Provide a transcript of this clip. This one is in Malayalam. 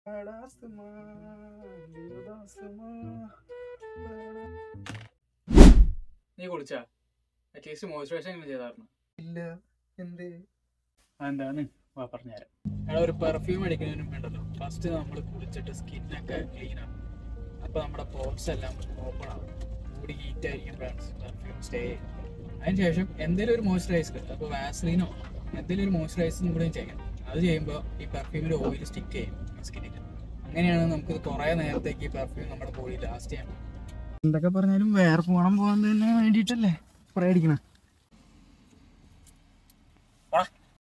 നീ കുളിച്ചാ അറ്റ്ലീസ്റ്റ് മോയ്സ്ചറൈസർ എങ്കിലും ചെയ്തായിരുന്നു ഇല്ല എന്ത് എന്താണ് വാ പറഞ്ഞുതരാം എടാ ഒരു പെർഫ്യൂം അടിക്കുന്നതിനും വേണ്ടല്ലോ ഫസ്റ്റ് നമ്മൾ കുളിച്ചിട്ട് സ്കിന്നൊക്കെ ക്ലീൻ ആവും അപ്പോൾ നമ്മുടെ പോർട്സ് എല്ലാം ഓപ്പൺ ആവും കൂടി ഹീറ്റ് ആയിരിക്കും പെർഫ്യൂം സ്റ്റേ അതിനുശേഷം എന്തെങ്കിലും ഒരു മോയ്സ്ചറൈസർ അപ്പോൾ വാസ്ലീനോ എന്തെങ്കിലും ഒരു മോയ്സ്ചറൈസറും കൂടെ ചെയ്യണം അത് ചെയ്യുമ്പോൾ ഈ പെർഫ്യൂമിൻ്റെ ഓയിൽ സ്റ്റിക്ക് ചെയ്യും സ്കിന്നിൽ അങ്ങനെയാണ് നമുക്ക് കുറേ നേരത്തേക്ക് ഈ പെർഫ്യൂം നമ്മുടെ ബോഡി ലാസ്റ്റ് ചെയ്യാൻ എന്തൊക്കെ പറഞ്ഞാലും വേറെ പോണം പോകാൻ തന്നെ വേണ്ടിയിട്ടല്ലേ സ്പ്രേ അടിക്കണ